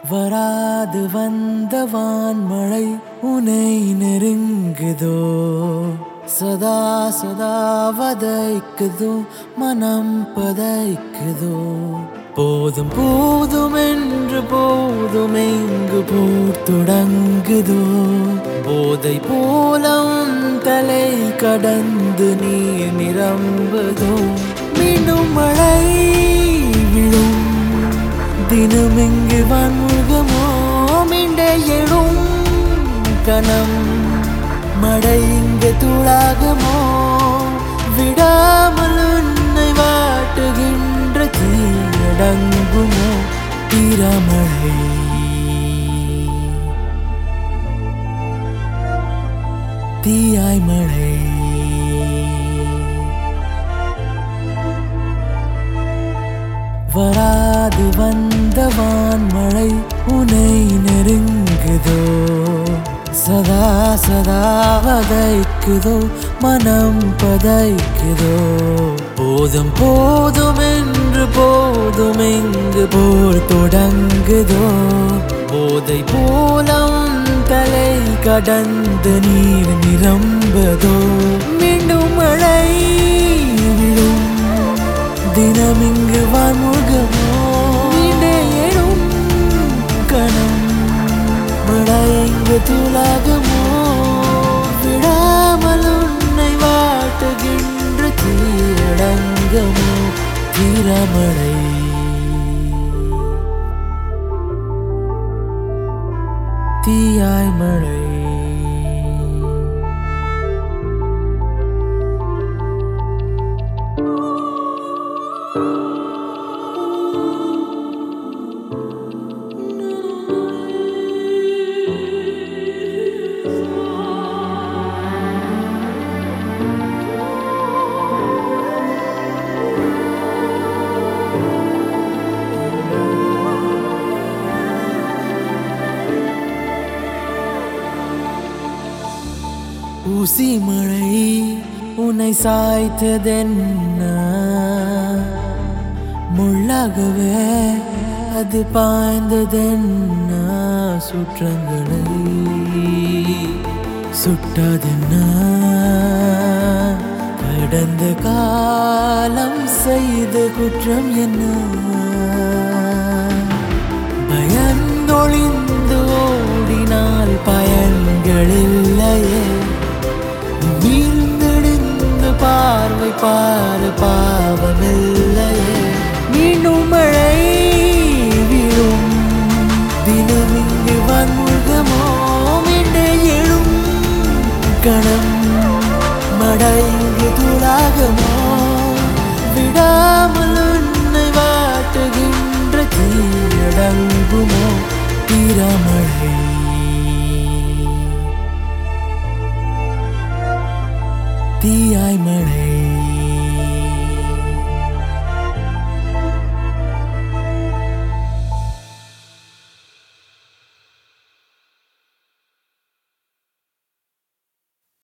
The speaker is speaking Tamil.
வராது வந்த வான்மழை உனை நெருங்குதோ சதா சதா வதைக்குதோ மனம் பதைக்குதோ போதும் போதும் என்று போதும் எங்கு போர் தொடங்குதோ போதை போல உன் தலை கடந்து நீர் நிரம்புதோ மீண்டும் மழை விழும் தினம் இங்கு வான்முகமோ மிண்டே எழும் கணம் மழை இங்கு தூளாகுமோ விடாமல் உன்னை வாட்டுகின்ற தீயடங்குமோ தீரமழை தீயாய் மழை வராது வந்த வான்மழை உனை நெருங்குதோ சதா சதா வதைக்குதோ மனம் பதைக்குதோ போதும் போதும் என்று போதும் எங்கு போர் தொடங்குதோ போதை போல உன் தலை கடந்து நீர் நிரம்பதோ மீண்டும் மழை விழும் தினம் இங்கு வான்முகமோ வீடே எழும் கணம் மழை இங்கு தூளாகுமோ விடாமல் உன்னை வாட்டுகின்ற தீரடங்கமோ தீரமழை தீயாய் மழை ஊசி மழை உன்னை சாய்த்ததென்ன முள்ளாகவே அது பாய்ந்ததென்ன சுற்றங்களை சுட்டதென்ன கடந்த காலம் செய்த குற்றம் என்ன பயந்தொழிந்து ஓடினால் பயன்கள் இல்லையே வீழ்ந்தெடுந்து பார்வை பாரு பாவமில்லையே மீண்டும் மழை விழும் தினம் இங்கு வன்முகமோ மீண்டே எழும் கணம் மழை இங்கு தூளாகமோ விடாமல் உன்னை வாட்டுகின்ற தீயடங்குமோ தீரமழை தீயாய் மழை